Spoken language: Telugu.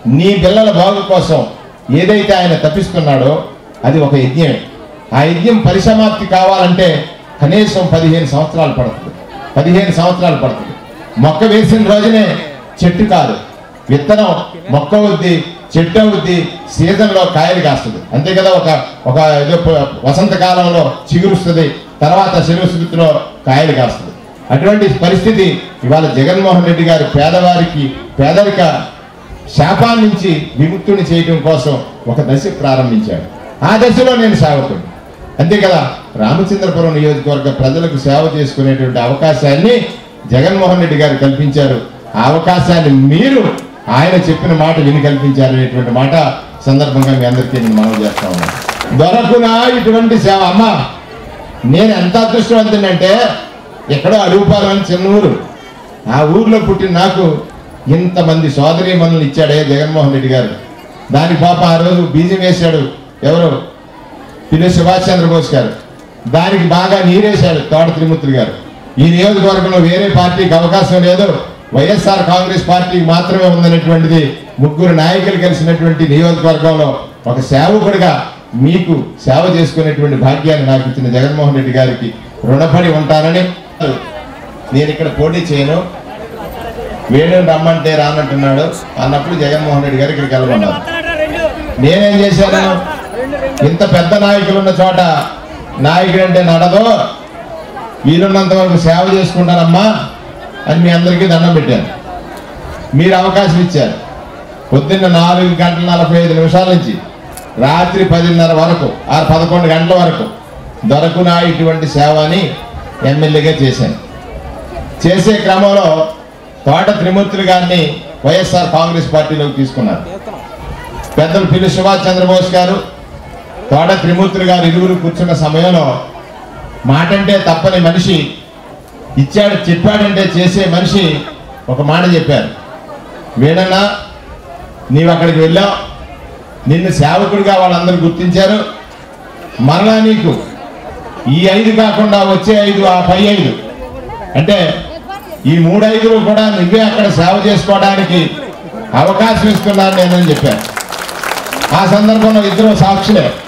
నీ పిల్లల బాగు కోసం ఏదైతే ఆయన తప్పిస్తున్నాడో అది ఒక యజ్ఞమే ఆ యజ్ఞం పరిసమాప్తి కావాలంటే కనీసం పదిహేను సంవత్సరాలు పడుతుంది పదిహేను సంవత్సరాలు పడుతుంది మొక్క వేసిన రోజునే చెట్టు కాదు విత్తనం మొక్క అవుద్ది చెట్టు అవుద్ది సీజన్లో కాయలు కాస్తుంది అంతే కదా ఒక ఒక ఏదో ప- వసంత కాలంలో చిగురుస్తుంది తర్వాత శిరస్థితిలో కాయలు కాస్తుంది అటువంటి పరిస్థితి ఇవాళ జగన్మోహన్ రెడ్డి గారు పేదవారికి పేదరిక శాపాల నుంచి విముక్తుని చేయడం కోసం ఒక దశ ప్రారంభించాడు ఆ దశలో నేను సేవకుడు అంతే కదా రామచంద్రపురం నియోజకవర్గ ప్రజలకు సేవ చేసుకునేటువంటి అవకాశాన్ని జగన్మోహన్ రెడ్డి గారు కల్పించారు ఆ అవకాశాన్ని మీరు ఆయన చెప్పిన మాట విని కల్పించారు అనేటువంటి మాట సందర్భంగా మీ అందరికీ నేను మనవి చేస్తా ఉన్నాను దొరకునా ఇటువంటి సేవ అమ్మ నేను ఎంత అదృష్టవంతునంటే ఎక్కడో అడుగుపాలెం అని చిన్న ఊరు ఆ ఊర్లో పుట్టిన నాకు ఇంతమంది సోదరి మనల్ని ఇచ్చాడే జగన్మోహన్ రెడ్డి గారు దానికి పాప ఆ రోజు బీజం వేశాడు ఎవరు పిల్లి సుభాష్ చంద్రబోస్ గారు దానికి బాగా నీరేశాడు తోట త్రిమూర్తులు గారు ఈ నియోజకవర్గంలో వేరే పార్టీకి అవకాశం లేదు వైఎస్ఆర్ కాంగ్రెస్ పార్టీకి మాత్రమే ఉందనేటువంటిది ముగ్గురు నాయకులు కలిసినటువంటి నియోజకవర్గంలో ఒక సేవకుడిగా మీకు సేవ చేసుకునేటువంటి భాగ్యాన్ని నాకు ఇచ్చిన జగన్మోహన్ రెడ్డి గారికి రుణపడి ఉంటానని నేను ఇక్కడ పోటీ చేయను వేణు రమ్మంటే రానంటున్నాడు అన్నప్పుడు జగన్మోహన్ రెడ్డి గారు ఇక్కడికి వెళ్ళమన్నారు నేనేం చేశాను ఇంత పెద్ద నాయకులు ఉన్న చోట నాయకుడు అంటే నడదో వీలున్నంత వరకు సేవ చేసుకుంటానమ్మా అని మీ అందరికీ దండం పెట్టాను మీరు అవకాశం ఇచ్చారు పొద్దున్న నాలుగు గంటల నలభై ఐదు నిమిషాల నుంచి రాత్రి పదిన్నర వరకు ఆ పదకొండు గంటల వరకు దొరకునా ఇటువంటి సేవని ఎమ్మెల్యేగా చేశాను చేసే క్రమంలో తోట త్రిమూర్తులు గారిని వైఎస్ఆర్ కాంగ్రెస్ పార్టీలోకి తీసుకున్నారు పెద్దలు పిల్లి సుభాష్ చంద్రబోస్ గారు తోట త్రిమూర్తులు గారు ఇరువురు కూర్చున్న సమయంలో మాటంటే తప్పని మనిషి ఇచ్చాడు చెప్పాడంటే చేసే మనిషి ఒక మాట చెప్పారు వీణన్నా నీవు అక్కడికి వెళ్ళావు నిన్ను సేవకుడిగా వాళ్ళందరూ గుర్తించారు మరలా నీకు ఈ ఐదు కాకుండా వచ్చే ఐదు ఆ పై ఐదు అంటే ఈ మూడు ఐదులు కూడా నువ్వే అక్కడ సేవ చేసుకోవడానికి అవకాశం ఇస్తున్నాను నేనని చెప్పాను ఆ సందర్భంలో ఇద్దరు సాక్షులే